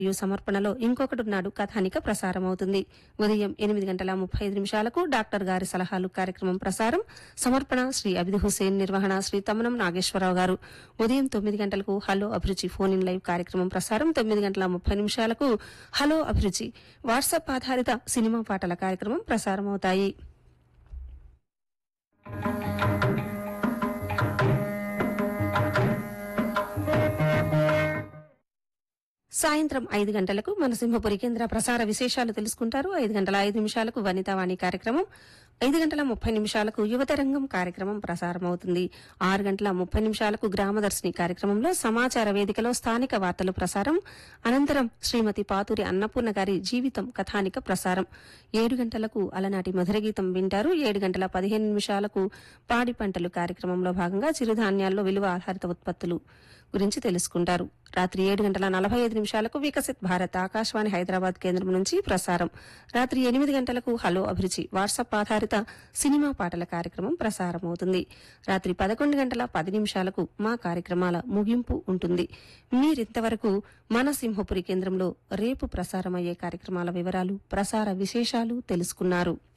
మరియు సమర్పణలో ఇంకొకటున్నాడు కథానిక ప్రసారమవుతుంది ఉదయం ఎనిమిది గంటల ముప్పై ఐదు నిమిషాలకు డాక్టర్ గారి సలహాలు కార్యక్రమం ప్రసారం సమర్పణ శ్రీ అబిద్ హుసేన్ నిర్వహణ శ్రీ తమనం నాగేశ్వరరావు గారు ఉదయం తొమ్మిది గంటలకు హలో అభిరుచి ఫోన్ ఇన్ లైవ్ కార్యక్రమం ప్రసారం తొమ్మిది గంటల ముప్పై నిమిషాలకు హలో అభిరుచి వాట్సాప్ ఆధారిత సినిమా పాటల కార్యక్రమం ప్రసారమవుతాయి సాయంత్రం ఐదు గంటలకు మన సింహపురి కేంద్ర ప్రసార విశేషాలు తెలుసుకుంటారు ఐదు గంటల ఐదు నిమిషాలకు వనితావాణి కార్యక్రమం ఐదు గంటల ముప్పై నిమిషాలకు యువతరంగం కార్యక్రమం ప్రసారమవుతుంది ఆరు గంటల ముప్పై నిమిషాలకు గ్రామదర్శిని కార్యక్రమంలో సమాచార వేదికలో స్థానిక వార్తలు ప్రసారం అనంతరం శ్రీమతి పాతూరి అన్నపూర్ణ గారి జీవితం కథానిక ప్రసారం ఏడు గంటలకు అలనాటి మధుర గీతం వింటారు ఏడు గంటల పదిహేను నిమిషాలకు పాడి పంటలు కార్యక్రమంలో భాగంగా చిరుధాన్యాల్లో విలువ ఆధారిత ఉత్పత్తులు గురించి తెలుసుకుంటారు రాత్రి ఏడు గంటల నలభై ఐదు నిమిషాలకు వికసిత్ భారత్ ఆకాశవాణి హైదరాబాద్ కేంద్రం నుంచి ప్రసారం రాత్రి ఎనిమిది గంటలకు హలో అభిరుచి వాట్సాప్ ఆధారిత సినిమా పాటల కార్యక్రమం ప్రసారమవుతుంది రాత్రి పదకొండు గంటల పది నిమిషాలకు మా కార్యక్రమాల ముగింపు ఉంటుంది మీరింతవరకు మన సింహపురి కేంద్రంలో రేపు ప్రసారమయ్యే కార్యక్రమాల వివరాలు ప్రసార విశేషాలు తెలుసుకున్నారు